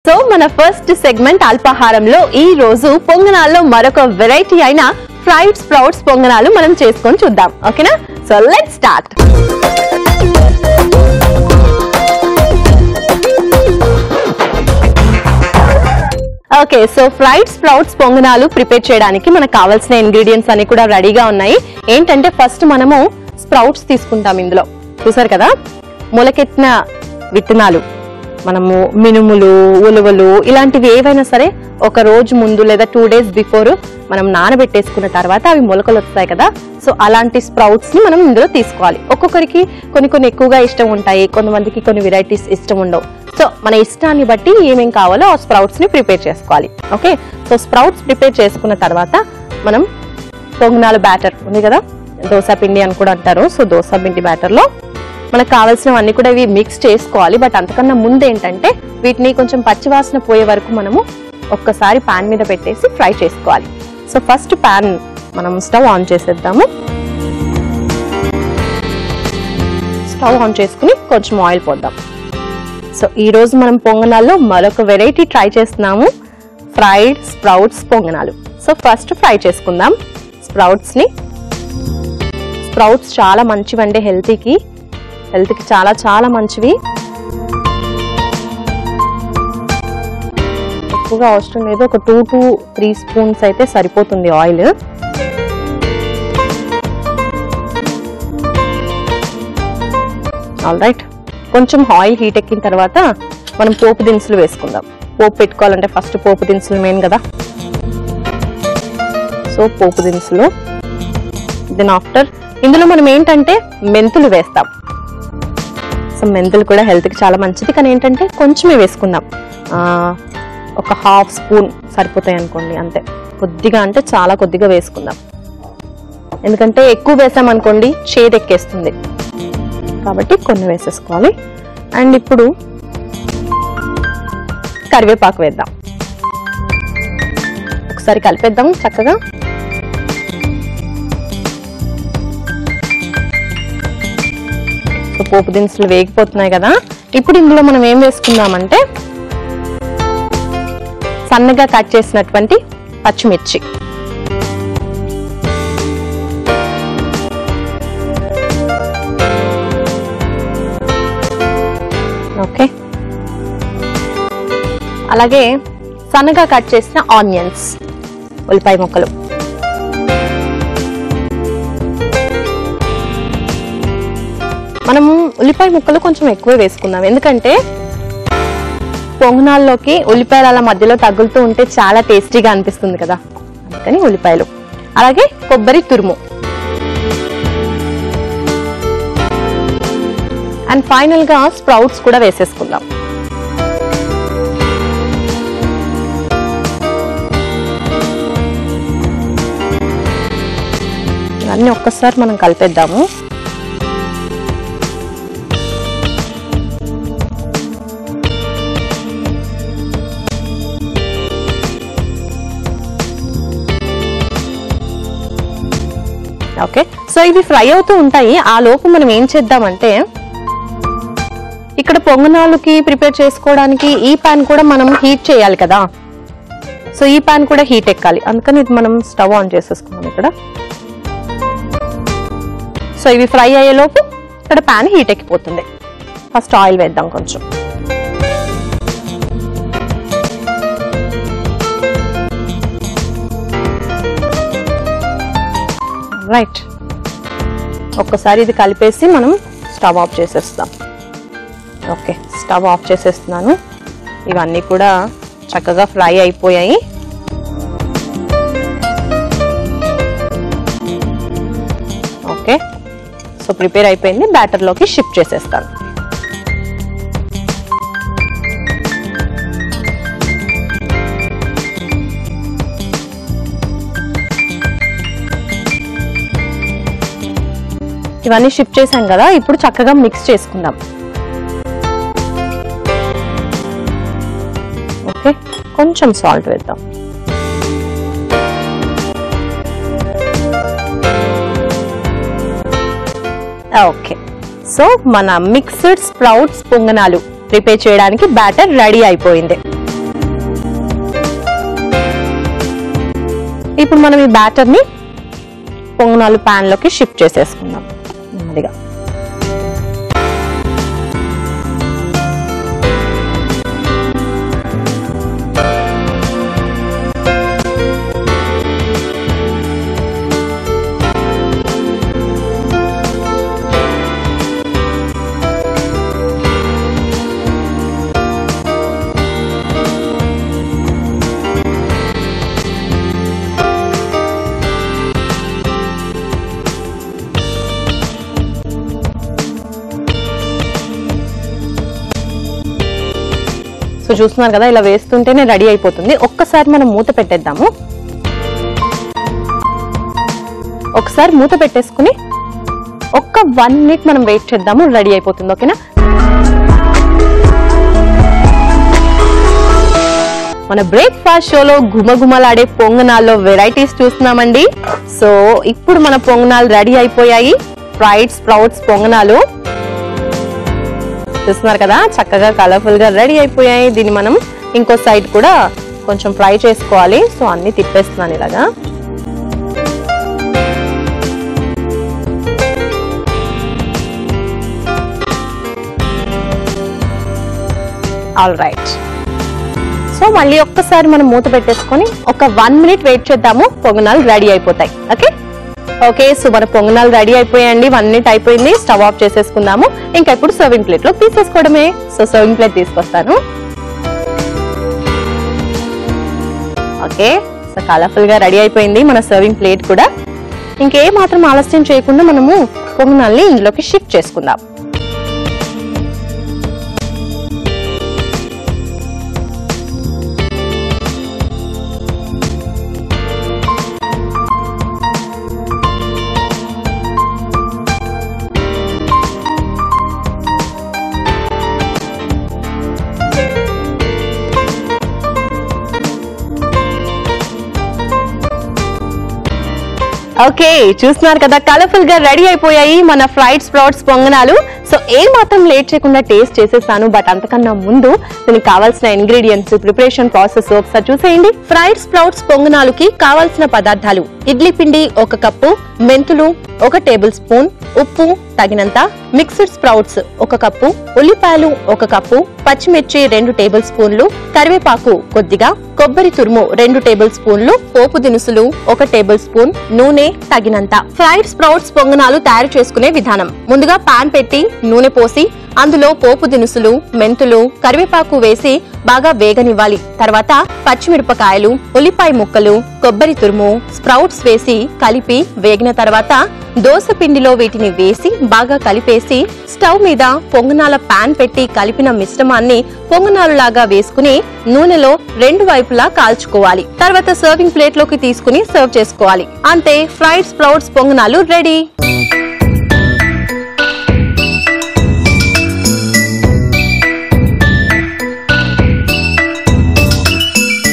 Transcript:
so మన first segment అల్పాహారంలో ఈ రోజు పొంగనాల్లో మరొక వెరైటీ అయిన ఫ్రైడ్ స్ప్రౌట్స్ పొంగనాలు మనం చేసుకొని చూద్దాం ఓకేనా so let start okay so fried sprouts పొంగనాలు ప్రిపేర్ చేయడానికి మనకు కావాల్సిన ఇంగ్రీడియంట్స్ అన్ని కూడా రెడీగా ఉన్నాయి ఏంటంటే ఫస్ట్ మనము స్ప్రౌట్స్ తీసుకుంటాం ఇందులో చూసారు కదా మొలకెత్తిన విత్తనాలు మనము మినుములు ఉలువలు ఇలాంటివి ఏవైనా సరే ఒక రోజు ముందు లేదా టూ డేస్ బిఫోర్ మనం నానబెట్టేసుకున్న తర్వాత అవి మొలకలు వస్తాయి కదా సో అలాంటి స్ప్రౌట్స్ ని మనం ఇందులో తీసుకోవాలి ఒక్కొక్కరికి కొన్ని కొన్ని ఎక్కువగా ఇష్టం ఉంటాయి కొంతమందికి కొన్ని వెరైటీస్ ఇష్టం ఉండవు సో మన ఇష్టాన్ని బట్టి ఏమేం కావాలో ఆ స్ప్రౌట్స్ ని ప్రిపేర్ చేసుకోవాలి ఓకే సో స్ప్రౌట్స్ ప్రిపేర్ చేసుకున్న తర్వాత మనం పొంగనాల బ్యాటర్ ఉంది కదా దోశ పిండి అని కూడా అంటారు సో దోశ పిండి బ్యాటర్ లో మనకు కావాల్సినవన్నీ కూడా ఇవి మిక్స్ చేసుకోవాలి బట్ అంతకన్నా ముందు ఏంటంటే వీటిని కొంచెం పచ్చివాసన పోయే వరకు మనము ఒక్కసారి పాన్ మీద పెట్టేసి ఫ్రై చేసుకోవాలి సో ఫస్ట్ పాన్ మనం స్టవ్ ఆన్ చేసేద్దాము స్టవ్ ఆన్ చేసుకుని కొంచెం ఆయిల్ పోద్దాం సో ఈ రోజు మనం పొంగనాల్లో మరొక వెరైటీ ట్రై చేస్తున్నాము ఫ్రైడ్ స్ప్రౌట్స్ పొంగనాలు సో ఫస్ట్ ఫ్రై చేసుకుందాం స్ప్రౌట్స్ ని స్ప్రౌట్స్ చాలా మంచివండి హెల్తీకి హెల్త్కి చాలా చాలా మంచివి ఎక్కువగా అవసరం లేదు ఒక టూ టు త్రీ స్పూన్స్ అయితే సరిపోతుంది ఆయిల్ ఆల్ రైట్ కొంచెం ఆయిల్ హీట్ ఎక్కిన తర్వాత మనం పోపు దినుసులు వేసుకుందాం పోపు పెట్టుకోవాలంటే ఫస్ట్ పోపు దినుసులు మెయిన్ కదా సో పోపు దినుసులు దెన్ ఆఫ్టర్ ఇందులో మనం ఏంటంటే మెంతులు వేస్తాం సో మెంతులు కూడా హెల్త్కి చాలా మంచిది కానీ ఏంటంటే కొంచెమే వేసుకుందాం ఆ, ఒక హాఫ్ స్పూన్ సరిపోతాయి అనుకోండి అంతే కొద్దిగా అంటే చాలా కొద్దిగా వేసుకుందాం ఎందుకంటే ఎక్కువ వేసామనుకోండి చేదు ఎక్కేస్తుంది కాబట్టి కొన్ని వేసేసుకోవాలి అండ్ ఇప్పుడు కరివేపాకు వేద్దాం ఒకసారి కలిపేద్దాం చక్కగా సో పోపు దినుసులు వేగిపోతున్నాయి కదా ఇప్పుడు ఇందులో మనం ఏం వేసుకుందామంటే సన్నగా కట్ చేసినటువంటి పచ్చిమిర్చి ఓకే అలాగే సన్నగా కట్ చేసిన ఆనియన్స్ ఉల్లిపాయ ముక్కలు మనము ఉల్లిపాయ ముక్కలు కొంచెం ఎక్కువ వేసుకుందాం ఎందుకంటే పొంగనాల్లోకి ఉల్లిపాయలు అలా మధ్యలో తగులుతూ ఉంటే చాలా టేస్టీగా అనిపిస్తుంది కదా అందుకని ఉల్లిపాయలు అలాగే కొబ్బరి తురుము అండ్ ఫైనల్ గా స్ప్రౌట్స్ కూడా వేసేసుకుందాం ఇవన్నీ ఒక్కసారి మనం కలిపేద్దాము ఓకే సో ఇవి ఫ్రై అవుతూ ఉంటాయి ఆ లోపు మనం ఏం చేద్దామంటే ఇక్కడ పొంగనాలుకి ప్రిపేర్ చేసుకోవడానికి ఈ పాన్ కూడా మనం హీట్ చేయాలి కదా సో ఈ పాన్ కూడా హీట్ ఎక్కాలి అందుకని ఇది మనం స్టవ్ ఆన్ చేసేసుకున్నాం ఇక్కడ సో ఇవి ఫ్రై అయ్యే లోపు ఇక్కడ పాన్ హీట్ ఎక్కిపోతుంది ఫస్ట్ ఆయిల్ వేద్దాం కొంచెం రైట్ ఒక్కసారి ఇది కలిపేసి మనం స్టవ్ ఆఫ్ చేసేస్తాం ఓకే స్టవ్ ఆఫ్ చేసేస్తున్నాను ఇవన్నీ కూడా చక్కగా ఫ్రై అయిపోయాయి ఓకే సో ప్రిపేర్ అయిపోయింది బ్యాటర్లోకి షిఫ్ట్ చేసేస్తాను ఇవన్నీ షిఫ్ట్ చేశాం కదా ఇప్పుడు చక్కగా మిక్స్ చేసుకుందాం ఓకే కొంచెం సాల్ట్ వేద్దాం ఓకే సో మన మిక్స్డ్ స్ప్రౌట్స్ పొంగనాలు ప్రిపేర్ చేయడానికి బ్యాటర్ రెడీ అయిపోయింది ఇప్పుడు మనం ఈ బ్యాటర్ని పొంగనాలు pan లోకి షిఫ్ట్ చేసేసుకుందాం నెమ్మదిగా సో చూస్తున్నారు కదా ఇలా వేస్తుంటేనే రెడీ అయిపోతుంది ఒక్కసారి మనం మూత పెట్టేద్దాము ఒకసారి మూత పెట్టేసుకుని ఒక్క వన్ మినిట్ మనం వెయిట్ చేద్దాము రెడీ అయిపోతుంది ఓకేనా మన బ్రేక్ఫాస్ట్ షోలో గుమగుమలాడే పొంగనాల్లో వెరైటీస్ చూస్తున్నామండి సో ఇప్పుడు మన పొంగనాలు రెడీ అయిపోయాయి ఫ్రైడ్ స్ప్రౌట్స్ పొంగనాలు చూస్తున్నారు కదా చక్కగా కలర్ఫుల్ గా రెడీ అయిపోయాయి దీన్ని మనం ఇంకో సైడ్ కూడా కొంచెం ఫ్రై చేసుకోవాలి సో అన్ని తిప్పేస్తున్నాను ఇలాగా ఆల్ రైట్ సో మళ్ళీ ఒక్కసారి మనం మూత పెట్టేసుకొని ఒక వన్ మినిట్ వెయిట్ చేద్దాము పొంగనాలు రెడీ అయిపోతాయి ఓకే ఓకే సో మన పొంగనాలు రెడీ అయిపోయాయండి వన్ మినిట్ అయిపోయింది స్టవ్ ఆఫ్ చేసేసుకుందాము ఇంకా ఇప్పుడు సర్వింగ్ ప్లేట్ లో తీసేసుకోవడమే సో సర్వింగ్ ప్లేట్ తీసుకొస్తాను ఓకే సో కలర్ఫుల్ గా రెడీ అయిపోయింది మన సర్వింగ్ ప్లేట్ కూడా ఇంకే మాత్రం ఆలస్యం చేయకుండా మనము పొంగనాల్ని ఇందులోకి షిఫ్ట్ చేసుకుందాం ఓకే చూస్తున్నారు కదా కలర్ఫుల్ గా రెడీ అయిపోయాయి మన ఫ్రైడ్ స్ప్రౌట్స్ పొంగనాలు సో ఏ మాత్రం లేట్ చేయకుండా టేస్ట్ చేసేసాను బట్ అంతకన్నా ముందు దీనికి కావాల్సిన ఇంగ్రీడియంట్స్ ప్రిపరేషన్ ప్రాసెస్ ఒకసారి చూసేయండి ఫ్రైడ్ స్ప్రౌట్స్ పొంగనాలుకి కావాల్సిన పదార్థాలు ఇడ్లీ పిండి ఒక కప్పు మెంతులు ఒక టేబుల్ స్పూన్ ఉప్పు తగినంత మిక్స్డ్ స్ప్రౌట్స్ ఒక కప్పు ఉల్లిపాయలు ఒక కప్పు పచ్చిమిర్చి రెండు టేబుల్ స్పూన్లు కరివేపాకు కొద్దిగా కొబ్బరి తురుము రెండు టేబుల్ స్పూన్లు పోపు దినుసులు ఒక టేబుల్ స్పూన్ నూనె తగినంత ఫ్రైడ్ స్ప్రౌట్స్ పొంగనాలు తయారు చేసుకునే విధానం ముందుగా పాన్ పెట్టి నూనె పోసి అందులో పోపు దినుసులు మెంతులు కరివేపాకు వేసి బాగా వేగనివ్వాలి తర్వాత పచ్చిమిరపకాయలు ఉల్లిపాయ ముక్కలు కొబ్బరి తురుము స్ప్రౌట్స్ వేసి కలిపి వేగిన తర్వాత దోస పిండిలో వీటిని వేసి బాగా కలిపేసి స్టవ్ మీద పొంగనాల పాన్ పెట్టి కలిపిన మిశ్రమాన్ని పొంగనాలు లాగా వేసుకుని నూనెలో రెండు వైపులా కాల్చుకోవాలి తర్వాత సర్వింగ్ ప్లేట్ లోకి తీసుకుని సర్వ్ చేసుకోవాలి అంతే ఫ్రైడ్ స్ప్రౌట్స్ పొంగనాలు రెడీ